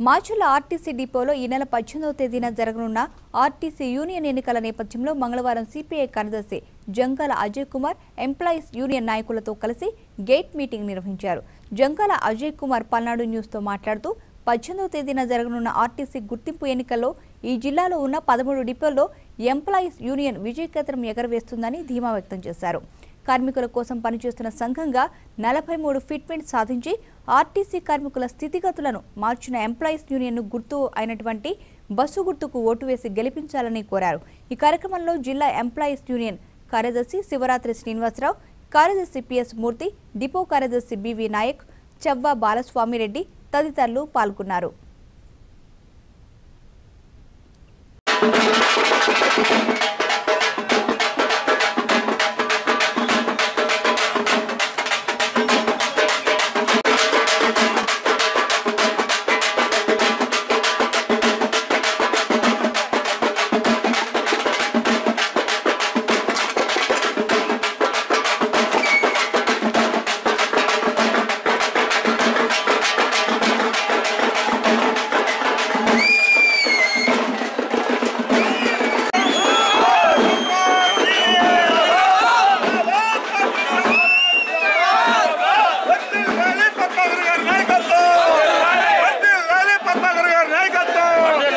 మాచుల RTC డిపోలో ఈ నెల పద్దెనిమిదవ తేదీన జరగనున్న ఆర్టీసీ యూనియన్ ఎన్నికల నేపథ్యంలో మంగళవారం సిపిఐ కార్యదర్శి జంగాల అజయ్ కుమార్ ఎంప్లాయీస్ యూనియన్ నాయకులతో కలిసి గేట్ మీటింగ్ నిర్వహించారు జంగాల అజయ్ కుమార్ పల్నాడు న్యూస్తో మాట్లాడుతూ పద్దెనిమిదవ తేదీన జరగనున్న ఆర్టీసీ గుర్తింపు ఎన్నికల్లో ఈ జిల్లాలో ఉన్న పదమూడు డిపోల్లో ఎంప్లాయీస్ యూనియన్ విజయకేతనం ఎగరవేస్తుందని ధీమా వ్యక్తం చేశారు కార్మికుల కోసం పనిచేస్తున్న సంఘంగా నలభై మూడు ఫిట్మెంట్ సాధించి ఆర్టీసీ కార్మికుల స్థితిగతులను మార్చిన ఎంప్లాయీస్ యూనియన్ను గుర్తు అయినటువంటి బస్సు గుర్తుకు ఓటు వేసి గెలిపించాలని కోరారు ఈ కార్యక్రమంలో జిల్లా ఎంప్లాయీస్ యూనియన్ కార్యదర్శి శివరాత్రి శ్రీనివాసరావు కార్యదర్శి పిఎస్ మూర్తి డిపో కార్యదర్శి బివి నాయక్ చవ్వ బాలస్వామిరెడ్డి తదితరులు పాల్గొన్నారు వడ్డీ వేలి పద్మాకర్ గారి నాయకత్వం వడ్డీ వేలి పద్మాకర్ గారి నాయకత్వం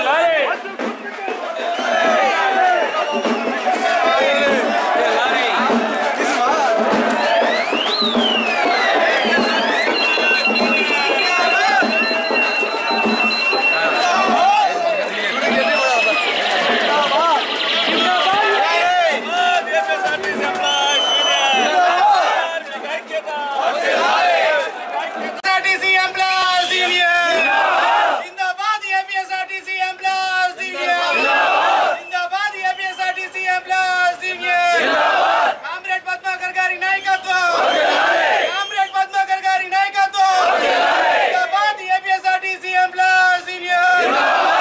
एमपीएसआरटीसी एम्प्लॉयर्स यूनियन जिंदाबाद एमपीएसआरटीसी एम्प्लॉयर्स यूनियन जिंदाबाद MPSRTC employers union comrade Padmakar గారి నాయకత్వం కామ్రేడ్ పద్మాకర్ గారి నాయకత్వం जिंदाबाद MPSRTC employers union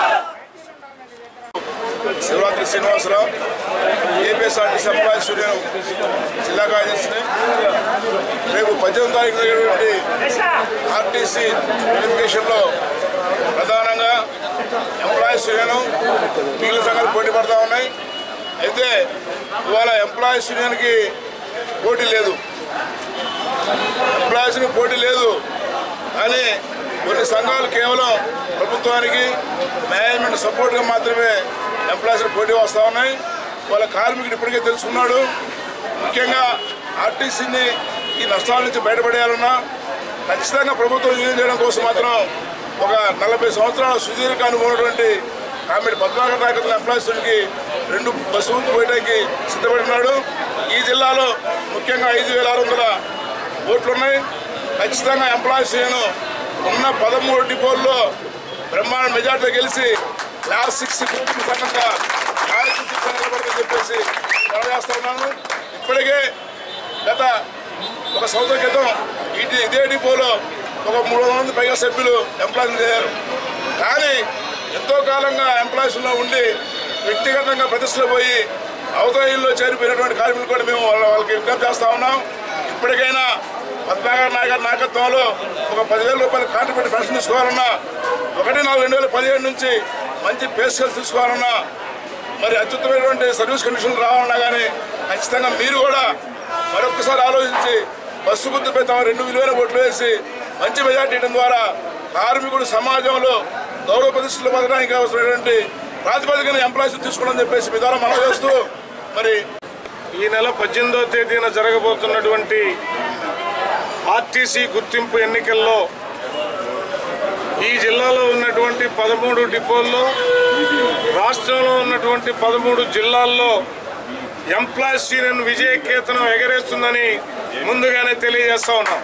Sivaratri Srinivasarao APSRTC employees union జిల్లా కార్యదర్శిని రేపు పద్దెనిమిది తారీఖు జరిగినటువంటి ఆర్టీసీ వెరిఫికేషన్లో ప్రధానంగా ఎంప్లాయీస్ యూనియన్ మిగిలిన సంఘాలు పోటీ పడతా ఉన్నాయి అయితే ఇవాళ ఎంప్లాయీస్ యూనియన్కి పోటీ లేదు ఎంప్లాయీస్కి పోటీ లేదు కానీ కొన్ని సంఘాలు కేవలం ప్రభుత్వానికి మేనేజ్మెంట్ సపోర్ట్గా మాత్రమే ఎంప్లాయీస్కి పోటీ వస్తూ ఉన్నాయి వాళ్ళ కార్మికుడు ఇప్పటికే తెలుసుకున్నాడు ముఖ్యంగా ఆర్టీసీని ఈ నష్టాల నుంచి బయటపడేయాలన్నా ఖచ్చితంగా ప్రభుత్వం యూనియన్ చేయడం కోసం మాత్రం ఒక నలభై సంవత్సరాల సుదీర్ఘ అనుభవం ఉన్నటువంటి కామెడీ పద్మాకర్ నాయకత్వం ఎంప్లాయీస్కి రెండు బస్సు పోయడానికి సిద్ధపడినాడు ఈ జిల్లాలో ముఖ్యంగా ఐదు వేల ఆరు వందల ఓట్లు ఉన్నాయి ఖచ్చితంగా ఎంప్లాయీస్ యూనియన్ ఉన్న పదమూడు డిపోల్లో బ్రహ్మాండ మెజార్టీలో గెలిచి క్లాస్ సిక్స్ గుర్తింపు సంఘంగా కార్యకర్తలు నిలబడదని చెప్పేసి తెలియజేస్తా ఉన్నాను ఇప్పటికే గత ఒక సంవత్సరం క్రితం ఇటు ఇదే డిపోలో ఒక మూడు వందల మంది పైగా సభ్యులు ఎంప్లాయీస్ చేశారు కానీ ఎంతో కాలంగా ఎంప్లాయీస్లో ఉండి వ్యక్తిగతంగా ప్రతిష్టలో పోయి అవతలలో చేరిపోయినటువంటి కార్మికులు కూడా మేము వాళ్ళ వాళ్ళకి విజ్ఞప్తి చేస్తా ఉన్నాం ఇప్పటికైనా పద్మాగర్ నాయకర్ నాయకత్వంలో ఒక పదివేల రూపాయలు కాంట్రిబ్యూట్ పెన్షన్ తీసుకోవాలన్నా ఒకటి నాలుగు రెండు వేల పదిహేడు నుంచి మంచి పే స్కేల్స్ తీసుకోవాలన్నా మరి అత్యుత్తమైనటువంటి సర్వీస్ కండిషన్లు రావాలన్నా కానీ ఖచ్చితంగా మీరు కూడా మరొకసారి ఆలోచించి బస్సు గుర్తుపై తమ రెండు విలువైన ఓట్లు వేసి మంచి మెజార్టీ ఇవ్వడం ద్వారా కార్మికుడు సమాజంలో గౌరవ ప్రతిష్టలు పొందడానికి అవసరమైనటువంటి ప్రాతిపదికన ఎంప్లాయీస్ తీసుకోవడం చెప్పేసి మీ ద్వారా మనం చేస్తూ మరి ఈ నెల పద్దెనిమిదో తేదీన జరగబోతున్నటువంటి ఆర్టీసీ గుర్తింపు ఎన్నికల్లో ఈ జిల్లాలో ఉన్నటువంటి పదమూడు డిపోల్లో రాష్ట్రంలో ఉన్నటువంటి పదమూడు జిల్లాల్లో ఎంప్లాయీస్ యూనియన్ విజయకేతనం ఎగరేస్తుందని ముందుగానే తెలియజేస్తా ఉన్నాం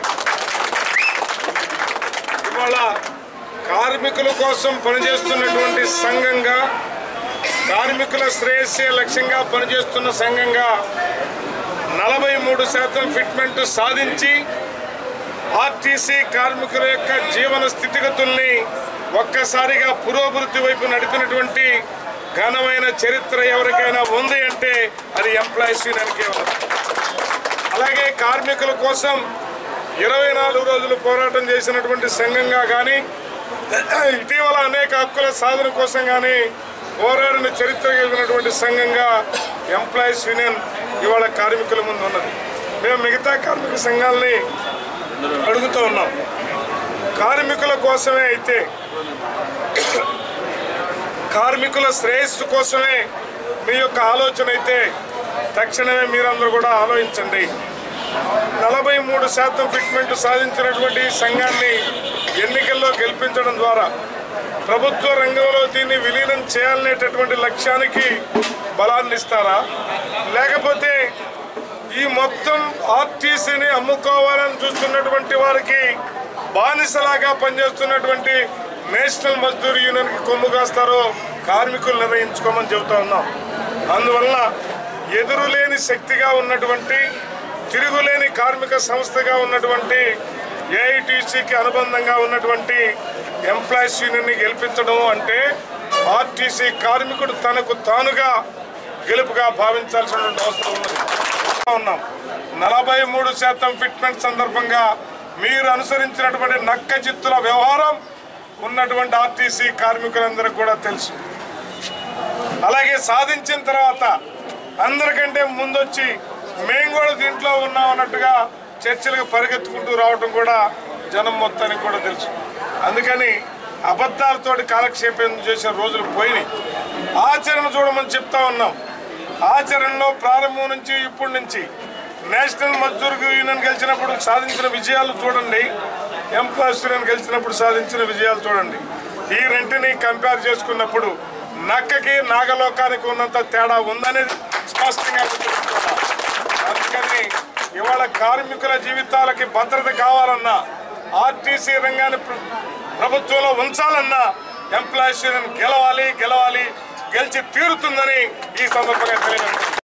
ఇవాళ కార్మికుల కోసం పనిచేస్తున్నటువంటి సంఘంగా కార్మికుల శ్రేయస్సే లక్ష్యంగా పనిచేస్తున్న సంఘంగా నలభై మూడు శాతం ఫిట్మెంట్ సాధించి ఆర్టీసీ కార్మికుల యొక్క జీవన స్థితిగతుల్ని ఒక్కసారిగా పురోభివృద్ధి వైపు నడిపినటువంటి ఘనమైన చరిత్ర ఎవరికైనా ఉంది అంటే అది ఎంప్లాయీస్ యూనియన్కే ఉంది అలాగే కార్మికుల కోసం ఇరవై నాలుగు రోజులు పోరాటం చేసినటువంటి సంఘంగా కానీ ఇటీవల అనేక హక్కుల సాధన కోసం కానీ పోరాడిన చరిత్ర కలిగినటువంటి సంఘంగా ఎంప్లాయీస్ యూనియన్ ఇవాళ కార్మికుల ముందు ఉన్నది మేము మిగతా కార్మిక సంఘాలని అడుగుతూ ఉన్నాం కార్మికుల కోసమే అయితే కార్మికుల శ్రేయస్సు కోసమే మీ యొక్క ఆలోచన అయితే తక్షణమే మీరందరూ కూడా ఆలోచించండి నలభై మూడు శాతం ఫిట్మెంట్ సాధించినటువంటి ఈ సంఘాన్ని ఎన్నికల్లో గెలిపించడం ద్వారా ప్రభుత్వ రంగంలో దీన్ని విలీనం చేయాలనేటటువంటి లక్ష్యానికి బలాన్ని ఇస్తారా లేకపోతే ఈ మొత్తం ఆర్టీసీని అమ్ముకోవాలని చూస్తున్నటువంటి వారికి బానిసలాగా పనిచేస్తున్నటువంటి నేషనల్ మజ్దూర్ యూనియన్కి కొమ్ము కాస్తారో కార్మికులు నిర్ణయించుకోమని చెబుతా ఉన్నాం అందువల్ల ఎదురులేని శక్తిగా ఉన్నటువంటి తిరుగులేని కార్మిక సంస్థగా ఉన్నటువంటి ఏఐటీసీకి అనుబంధంగా ఉన్నటువంటి ఎంప్లాయీస్ యూనియన్ని గెలిపించడం అంటే ఆర్టీసీ కార్మికుడు తనకు తానుగా గెలుపుగా భావించాల్సినటువంటి అవసరం ఉన్నది ఉన్నాం నలభై మూడు శాతం ఫిట్మెంట్ సందర్భంగా మీరు అనుసరించినటువంటి నక్క చిత్తుల వ్యవహారం ఉన్నటువంటి ఆర్టీసీ కార్మికులందరికీ కూడా తెలుసు అలాగే సాధించిన తర్వాత అందరికంటే ముందొచ్చి మేము కూడా దీంట్లో ఉన్నాం అన్నట్టుగా చర్చలకు పరిగెత్తుకుంటూ రావడం కూడా జనం మొత్తానికి కూడా తెలుసు అందుకని అబద్ధాలతోటి కాలక్షేపం చేసిన రోజులు పోయినాయి ఆచరణ చూడమని చెప్తా ఉన్నాం ఆచరణలో ప్రారంభం నుంచి ఇప్పటి నుంచి నేషనల్ మజ్దూర్ యూనియన్ గెలిచినప్పుడు సాధించిన విజయాలు చూడండి ఎంప్లాయీస్ యూనియన్ గెలిచినప్పుడు సాధించిన విజయాలు చూడండి ఈ రెంటిని కంపేర్ చేసుకున్నప్పుడు నక్కకి నాగలోకానికి ఉన్నంత తేడా ఉందనేది స్పష్టంగా గుర్తుంచుకోవాలి. అందుకని ఇవాళ కార్మికుల జీవితాలకి భద్రత కావాలన్నా ఆర్టీసీ రంగాన్ని ప్ర- ప్రభుత్వంలో ఉంచాలన్నా ఎంప్లాయీస్ యూనియన్ గెలవాలి గెలవాలి గెలిచి తీరుతుందని ఈ సందర్భంగా తెలియజేస్తున్నాను